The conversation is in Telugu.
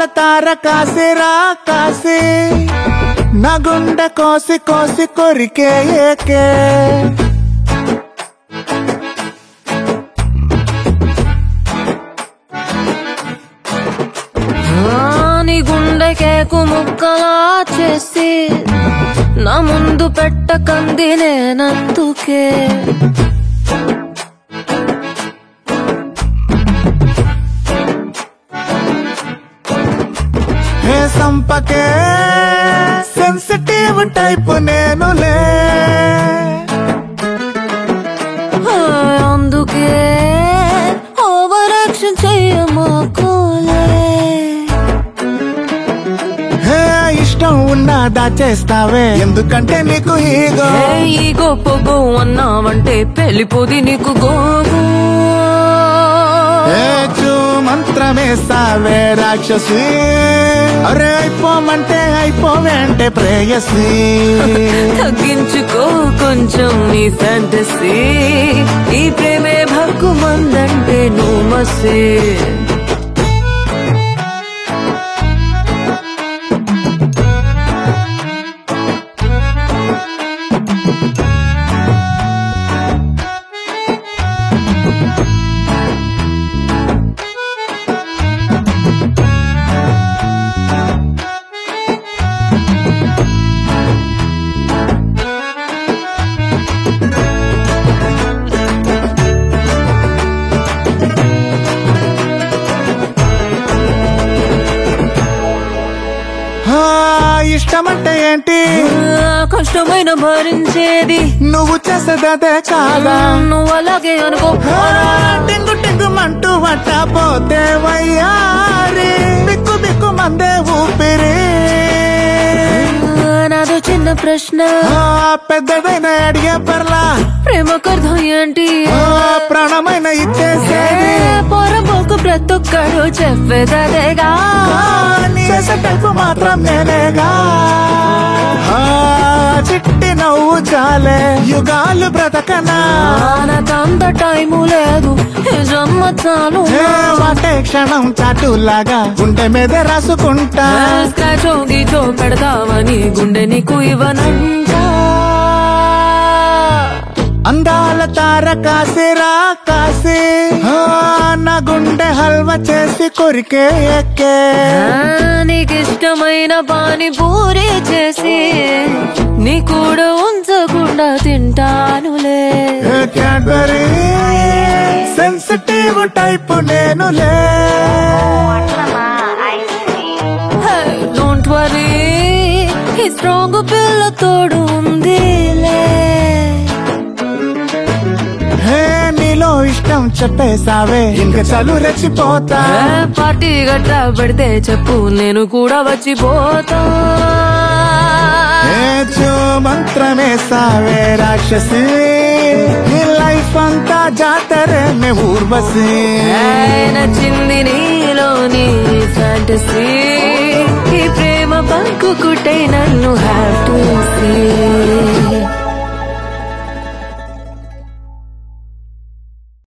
తార కాసిరా కాసి నా గుండె కోసి కోసి కొరికే ఏకే ఆ, నీ గుండె కేకు ముక్కలా చేసి నా ముందు పెట్టకంది నేనందుకే హే సంపకే సెన్సిటివ్ టైప్ నేనులే ఆ, అందుకే ఓవర్ యాక్షన్ చెయ్యమాకోలే హే ఇష్టం ఉన్నా దాచేస్తావే ఎందుకంటే నీకు ఈగో ఏ ఈగో పొగో అన్నావంటే పెళ్లిపోది నీకు గోగు ఏ చూ మంత్రమేస్తావే రాక్షసి అరే అయిపోమంటే అయిపోవే అంటే ప్రేయసి తగ్గించుకో కొంచెం నీ ఫ్యాంటసీ ఈ ప్రేమే భక్కు మందంటే నువ్వు మసే ఆ, ఇష్టమంటే ఏంటి ఆ, కష్టమైన భరించేది నువ్వు చేసేదదే కాదా నువ్వు అలాగే అనుకో ఆ, టింగు టింగు మంటూ వట్ట పోతే వయ్యారి బిక్కు బిక్కు మందే ఊపిరి ఆ, నాదో చిన్న ప్రశ్న ఆ, పెద్దదైన అడిగే పర్లా ప్రేమకు అర్థం ఏంటి ఆ, ప్రాణమైన ఇచ్చేసేది పొరపోకు ప్రతి ఒక్కడు చెప్పేదదేగా కానీ చేసే టైపు మాత్రం నేనేగా ఆ, చిట్టి నవ్వు చాలే యుగాలు బ్రతకనా నాకంత టైము లేదు ఈ జన్మ చాలు ఏ, వాటే క్షణం చాటులాగా గుండె మీద రాసుకుంటా స్క్రాచో గీచో పెడతావని గుండె నీకు ఇవ్వనంట అందాల తార కాసిరా కాసి ఆ, నా గుండె హల్వా చేసి కొరికే ఎక్కే ఆ, నీకిష్టమైన పానీపూరి చేసి నీ కూడా ఉంచకుండా తింటానులే ఏ క్యాడ్బరీ సెన్సిటివ్ టైప్ నేనులే డోంట్ వరీ ఈ స్ట్రాంగ్ పిల్ల తోడు ఉందిలే హే నీలో ఇష్టం చెప్పేసావే ఇంక చలు రెచ్చిపోతా ఏ పార్టీ గట్రా పెడితే చెప్పు నేను కూడా వచ్చిపోతా ఏ చూ మంత్రమే సావే రాక్షసి నీ లైఫ్ అంతా జాతరే నే ఊర్వశి ఏ నచ్చింది నీలోని ఫ్యాంటసీ ఈ ప్రేమ బంకు కుట్టై నన్ను హ్యావ్ టు సీ